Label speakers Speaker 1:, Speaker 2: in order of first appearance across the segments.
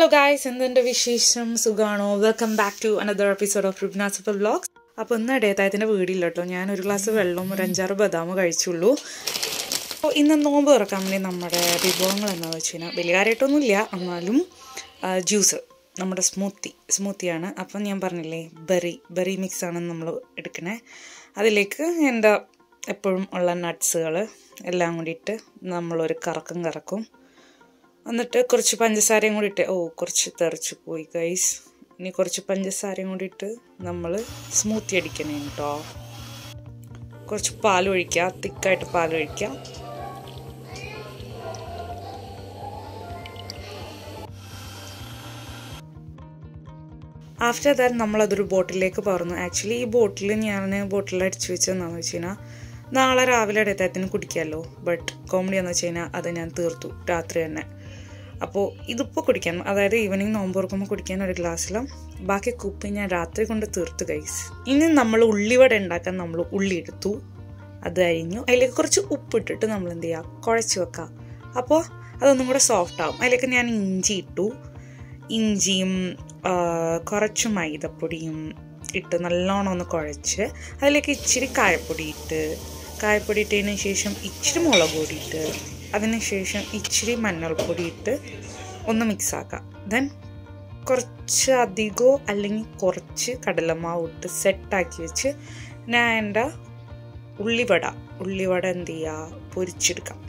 Speaker 1: guys എന്തെൻ്റെ വിശേഷം സുഖാണോ welcome back to another episode of Rubnasafa vlogs അപ്പോൾ ഇന്ന് ഇടയത്തായത്തിൻ്റെ വീടില്ല കേട്ടോ ഞാൻ ഒരു ഗ്ലാസ് വെള്ളവും ഒരു അഞ്ചാറ് ബദാമും കഴിച്ചുള്ളൂ അപ്പോൾ ഇന്ന് നോമ്പ് തുറക്കാൻ വേണ്ടി നമ്മുടെ വിഭവങ്ങൾ എന്താണെന്ന് വെച്ച് കഴിഞ്ഞാൽ വലിയ കാര്യമായിട്ടൊന്നുമില്ല എന്നാലും ജ്യൂസ് നമ്മുടെ സ്മൂത്തി സ്മൂത്തിയാണ് അപ്പം ഞാൻ പറഞ്ഞില്ലേ ബെറി ബെറി മിക്സ് ആണ് നമ്മൾ എടുക്കണേ അതിലേക്ക് എൻ്റെ എപ്പോഴും ഉള്ള നട്ട്സുകൾ എല്ലാം കൂടിയിട്ട് നമ്മളൊരു കറക്കം കറക്കും എന്നിട്ട് കുറച്ച് പഞ്ചസാരയും കൂടി ഇട്ട് ഓ കുറച്ച് തെറിച്ച് പോയി ഗൈസ് ഇനി കുറച്ച് പഞ്ചസാരയും കൂടി ഇട്ട് നമ്മൾ സ്മൂത്തി അടിക്കണേ കേട്ടോ കുറച്ച് പാൽ ഒഴിക്കുക തിക്കായിട്ട് പാൽ ഒഴിക്കുക ആഫ്റ്റർ ദാറ്റ് നമ്മളതൊരു ബോട്ടിലേക്ക് പകർന്നു ആക്ച്വലി ഈ ബോട്ടിൽ ഞാൻ ബോട്ടിൽ അടിച്ചു വെച്ചതെന്നാന്ന് വെച്ച് കഴിഞ്ഞാൽ നാളെ രാവിലെ ഇടയത്തിന് കുടിക്കാമല്ലോ ബട്ട് കോമഡി എന്ന് വെച്ച് കഴിഞ്ഞാൽ അത് ഞാൻ തീർത്തു രാത്രി തന്നെ അപ്പോൾ ഇതിപ്പോൾ കുടിക്കാൻ അതായത് ഈവനിങ് നോമ്പ് തുറക്കുമ്പോൾ കുടിക്കാൻ ഒരു ഗ്ലാസ്സിലും ബാക്കി കുപ്പി ഞാൻ രാത്രി കൊണ്ട് തീർത്ത് കൈസ് ഇനി നമ്മൾ ഉള്ളിവട ഉണ്ടാക്കാൻ നമ്മൾ ഉള്ളി എടുത്തു അത് കഴിഞ്ഞു അതിലേക്ക് കുറച്ച് ഉപ്പിട്ടിട്ട് നമ്മൾ എന്ത് ചെയ്യുക കുഴച്ച് വെക്കുക അപ്പോൾ അതൊന്നും കൂടെ സോഫ്റ്റ് ആവും അതിലേക്ക് ഞാൻ ഇഞ്ചി ഇട്ടു ഇഞ്ചിയും കുറച്ച് മൈദപ്പൊടിയും ഇട്ട് നല്ലോണം ഒന്ന് കുഴച്ച് അതിലേക്ക് ഇച്ചിരി കായപ്പൊടി ഇട്ട് കായപ്പൊടി ഇട്ടതിന് ശേഷം ഇച്ചിരി മുളക് പൊടി ഇട്ട് അതിനുശേഷം ഇച്ചിരി മഞ്ഞൾപ്പൊടി ഇട്ട് ഒന്ന് മിക്സ് ആക്കാം ദെൻ കുറച്ച് അധികമോ അല്ലെങ്കിൽ കുറച്ച് കടലമാവ് ഇട്ട് സെറ്റാക്കി വെച്ച് ഞാൻ എൻ്റെ ഉള്ളിവട ഉള്ളിവട എന്ത് ചെയ്യുക പൊരിച്ചെടുക്കാം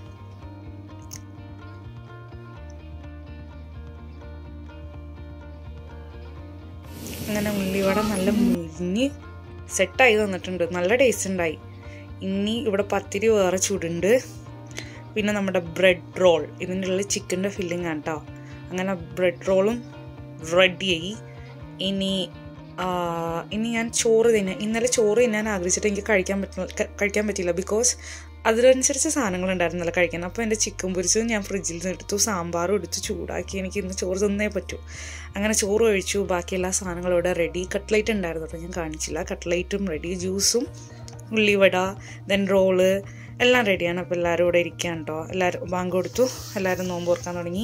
Speaker 1: അങ്ങനെ ഉള്ളിവട നല്ല മുരിഞ്ഞ് സെറ്റായി തന്നിട്ടുണ്ട് നല്ല ടേസ്റ്റ് ഉണ്ടായി ഇനി ഇവിടെ പത്തിരി വേറെ ചൂടുണ്ട് പിന്നെ നമ്മുടെ ബ്രെഡ് റോൾ ഇതിൻ്റെ ഉള്ളിൽ ചിക്കൻ്റെ ഫില്ലിംഗ് ആണ് കേട്ടോ അങ്ങനെ ബ്രെഡ് റോളും റെഡിയായി ഇനി ഇനി ഞാൻ ചോറ് തിന്നാൻ ഇന്നലെ ചോറ് തിന്നാൻ ആഗ്രഹിച്ചിട്ട് എനിക്ക് കഴിക്കാൻ പറ്റില്ല കഴിക്കാൻ പറ്റില്ല ബിക്കോസ് അതിനനുസരിച്ച് സാധനങ്ങൾ ഉണ്ടായിരുന്നില്ല കഴിക്കാൻ അപ്പോൾ എൻ്റെ ചിക്കൻ പൊരിച്ചത് ഞാൻ ഫ്രിഡ്ജിൽ നിന്ന് എടുത്തു സാമ്പാറും എടുത്ത് ചൂടാക്കി എനിക്ക് ഇന്ന് ചോറ് തിന്നേ പറ്റൂ അങ്ങനെ ചോറ് കഴിച്ചു ബാക്കി എല്ലാ സാധനങ്ങളും ഇവിടെ റെഡി കട്ട്ലൈറ്റ് ഉണ്ടായിരുന്നു കേട്ടോ ഞാൻ കാണിച്ചില്ല കട്ട്ലൈറ്റും റെഡി ജ്യൂസും ഉള്ളിവട ദെൻ റോള് എല്ലാം റെഡിയാണ് അപ്പോൾ എല്ലാവരും ഇവിടെ ഇരിക്കാൻ കേട്ടോ എല്ലാവരും ബാങ്ക് കൊടുത്തു എല്ലാവരും നോമ്പ് ഓർക്കാൻ തുടങ്ങി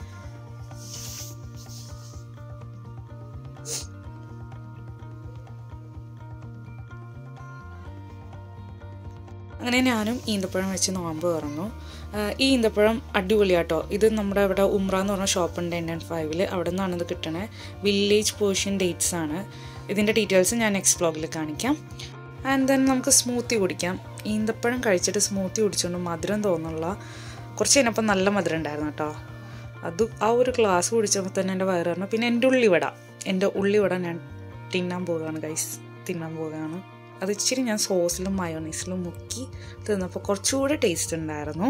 Speaker 1: അങ്ങനെ ഞാനും ഈന്തപ്പഴം വെച്ച് നോമ്പ് തുറന്നു ഈ ഈന്തപ്പഴം അടിപൊളിയാട്ടോ ഇത് നമ്മുടെ ഇവിടെ ഉമ്ര എന്ന് പറഞ്ഞ ഷോപ്പ് ഉണ്ട് എൻ എൻ ഫൈവിൽ അവിടെ നിന്നാണ് ഇത് കിട്ടണേ വില്ലേജ് പേർഷ്യൻ ഡേറ്റ്സ് ആണ് ഇതിൻ്റെ ഡീറ്റെയിൽസ് ഞാൻ നെക്സ്റ്റ് വ്ളോഗിൽ കാണിക്കാം ആൻഡ് ദെൻ നമുക്ക് സ്മൂത്തി കുടിക്കാം ഈന്തപ്പഴം കഴിച്ചിട്ട് സ്മൂത്തി കുടിച്ചുകൊണ്ട് മധുരം തോന്നുള്ള കുറച്ച് കഴിഞ്ഞപ്പോൾ നല്ല മധുരം ഉണ്ടായിരുന്നു കേട്ടോ അത് ആ ഒരു ഗ്ലാസ് കുടിച്ചപ്പോൾ തന്നെ എൻ്റെ വയറ് പറഞ്ഞു പിന്നെ എൻ്റെ ഉള്ളിവട എൻ്റെ ഉള്ളിവട ഞാൻ തിന്നാൻ പോവുകയാണ് ഗൈസ് തിന്നാൻ പോവുകയാണ് അത് ഇച്ചിരി ഞാൻ സോസിലും മയോണൈസിലും മുക്കി തിന്നപ്പോൾ കുറച്ചുകൂടി ടേസ്റ്റ് ഉണ്ടായിരുന്നു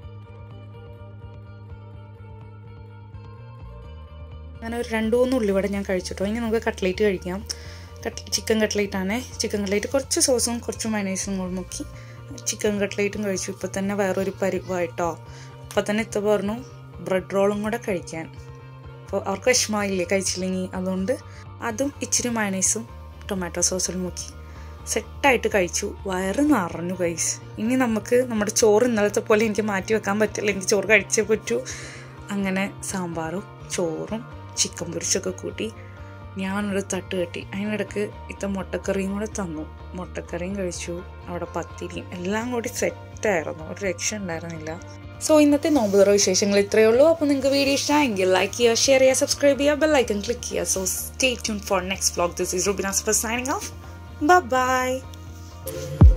Speaker 1: അങ്ങനെ ഒരു രണ്ട് മൂന്ന് ഉള്ളിവട ഞാൻ കഴിച്ചിട്ടോ ഇനി നമുക്ക് കട്ട്ലേറ്റ് കഴിക്കാം ചിക്കൻ കട്ട്ലേറ്റ് ആണ് ചിക്കൻ കട്ട്ലേറ്റ് കുറച്ച് സോസും കുറച്ച് മൈനൈസും കൂടി മുക്കി ചിക്കൻ കട്ട്ലേറ്റും കഴിച്ചു ഇപ്പം തന്നെ വേറൊരു പരിവായിട്ടോ അപ്പം തന്നെ ഇത്ത പറഞ്ഞു ബ്രെഡ് റോളും കൂടെ കഴിക്കാൻ അപ്പോൾ അവർക്ക് വിഷമമായില്ലേ കഴിച്ചില്ലെങ്കിൽ അതുകൊണ്ട് അതും ഇച്ചിരി മൈനൈസും ടൊമാറ്റോ സോസിലും മുക്കി സെറ്റായിട്ട് കഴിച്ചു വയറ് നിറഞ്ഞു കഴിച്ച് ഇനി നമുക്ക് നമ്മുടെ ചോറ് ഇന്നലത്തെ പോലെ എനിക്ക് മാറ്റി വെക്കാൻ പറ്റില്ല എനിക്ക് ചോറ് കഴിച്ചേ പറ്റൂ അങ്ങനെ സാമ്പാറും ചോറും ചിക്കൻ പൊരിച്ചൊക്കെ കൂട്ടി ഞാനൊരു തട്ട് കെട്ടി അതിനിടക്ക് ഇത്ത മുട്ടക്കറിയും കൂടെ തന്നു മുട്ടക്കറിയും കഴിച്ചു അവിടെ പത്തിരിയും എല്ലാം കൂടി സെറ്റായിരുന്നു ഒരു രക്ഷ ഉണ്ടായിരുന്നില്ല സോ ഇന്നത്തെ നോമ്പ് തുറ വിശേഷങ്ങൾ ഇത്രയേ ഉള്ളൂ അപ്പോൾ നിങ്ങൾക്ക് വീഡിയോ ഇഷ്ടമായെങ്കിൽ ലൈക്ക് ചെയ്യുക ഷെയർ ചെയ്യുക സബ്സ്ക്രൈബ് ചെയ്യുക ബെല്ലൈക്കൺ ക്ലിക്ക് ചെയ്യുക so stay tune for next vlog this is Rubinas ഫർ സൈനിങ് ഓഫ് ബൈ